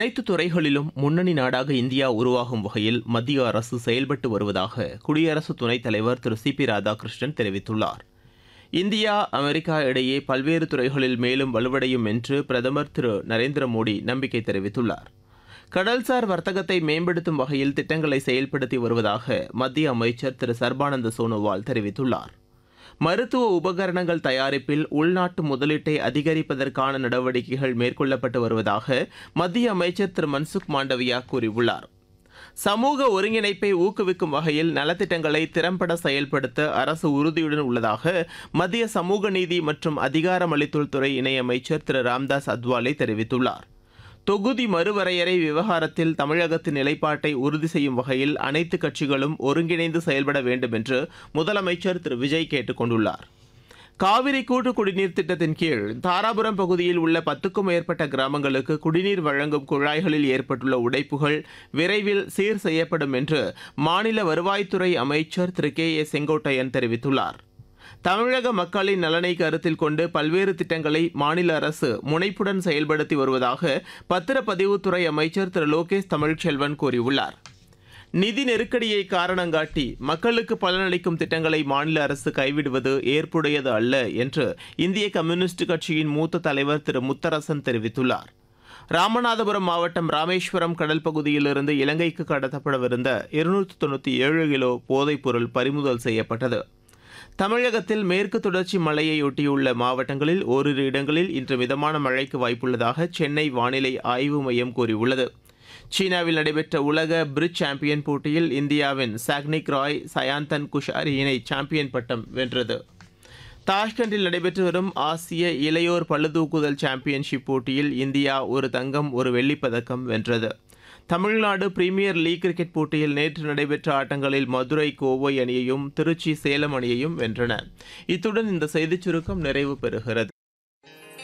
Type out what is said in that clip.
அனைத்து துறைகளிலும் முன்னணி நாடாக இந்தியா உருவாகும் வகையில் மத்திய அரசு செயல்பட்டு வருவதாக குடியரசு துணைத் தலைவர் திரு சி பி ராதாகிருஷ்ணன் தெரிவித்துள்ளார் இந்தியா அமெரிக்கா இடையே பல்வேறு துறைகளில் மேலும் வலுவடையும் என்று பிரதமர் திரு நரேந்திர மோடி நம்பிக்கை தெரிவித்துள்ளார் கடல்சார் வர்த்தகத்தை மேம்படுத்தும் வகையில் திட்டங்களை செயல்படுத்தி வருவதாக மத்திய அமைச்சர் திரு சர்பானந்த சோனோவால் தெரிவித்துள்ளார் மருத்துவ உபகரணங்கள் தயாரிப்பில் உள்நாட்டு முதலீட்டை அதிகரிப்பதற்கான நடவடிக்கைகள் மேற்கொள்ளப்பட்டு வருவதாக மத்திய அமைச்சர் திரு மன்சுக் மாண்டவியா கூறியுள்ளார் சமூக ஒருங்கிணைப்பை ஊக்குவிக்கும் வகையில் நலத்திட்டங்களை திறம்பட செயல்படுத்த அரசு உறுதியுடன் உள்ளதாக மத்திய சமூக நீதி மற்றும் அதிகாரமளித்தல் துறை இணையமைச்சர் திரு ராம்தாஸ் அத்வாலே தெரிவித்துள்ளார் தொகுதி மறுவரையறை விவகாரத்தில் தமிழகத்தின் நிலைப்பாட்டை உறுதி செய்யும் வகையில் அனைத்து கட்சிகளும் ஒருங்கிணைந்து செயல்பட வேண்டும் என்று முதலமைச்சர் திரு விஜய் கேட்டுக் கொண்டுள்ளார் காவிரி கூட்டு குடிநீர் திட்டத்தின் கீழ் தாராபுரம் பகுதியில் உள்ள பத்துக்கும் மேற்பட்ட கிராமங்களுக்கு குடிநீர் வழங்கும் குழாய்களில் ஏற்பட்டுள்ள உடைப்புகள் விரைவில் சீர் செய்யப்படும் என்று மாநில வருவாய்த்துறை அமைச்சர் திரு கே ஏ செங்கோட்டையன் தெரிவித்துள்ளார் தமிழக மக்களின் நலனை கருத்தில் கொண்டு பல்வேறு திட்டங்களை மாநில அரசு முனைப்புடன் செயல்படுத்தி வருவதாக பத்திரப்பதிவுத்துறை அமைச்சர் திரு லோகேஷ் தமிழ்ச்செல்வன் கூறியுள்ளார் நிதி நெருக்கடியை காரணங்காட்டி மக்களுக்கு பலனளிக்கும் திட்டங்களை மாநில அரசு கைவிடுவது ஏற்புடையது அல்ல என்று இந்திய கம்யூனிஸ்ட் கட்சியின் மூத்த தலைவர் திரு முத்தரசன் தெரிவித்துள்ளார் ராமநாதபுரம் மாவட்டம் ராமேஸ்வரம் கடல் பகுதியிலிருந்து இலங்கைக்கு கடத்தப்படவிருந்த இருநூற்றி தொண்ணூற்றி ஏழு கிலோ போதைப்பொருள் பறிமுதல் செய்யப்பட்டது தமிழகத்தில் மேற்கு தொடர்ச்சி மலையையொட்டியுள்ள மாவட்டங்களில் ஓரிரு இடங்களில் இன்று மிதமான மழைக்கு வாய்ப்புள்ளதாக சென்னை வானிலை ஆய்வு மையம் கூறியுள்ளது சீனாவில் நடைபெற்ற உலக பிரிட்ஜ் சாம்பியன் போட்டியில் இந்தியாவின் சாக்னிக் ராய் சயாந்தன் குஷாரி இணை சாம்பியன் பட்டம் வென்றது தாஷ்கண்டில் நடைபெற்று வரும் ஆசிய இளையோர் பளுதூக்குதல் சாம்பியன்ஷிப் போட்டியில் இந்தியா ஒரு தங்கம் ஒரு வெள்ளிப் பதக்கம் வென்றது தமிழ்நாடு பிரீமியர் லீக் கிரிக்கெட் போட்டியில் நேற்று நடைபெற்ற ஆட்டங்களில் மதுரை கோவை அணியையும் திருச்சி சேலம் அணியையும் வென்றன இத்துடன் இந்த செய்திச் சுருக்கம் நிறைவு பெறுகிறது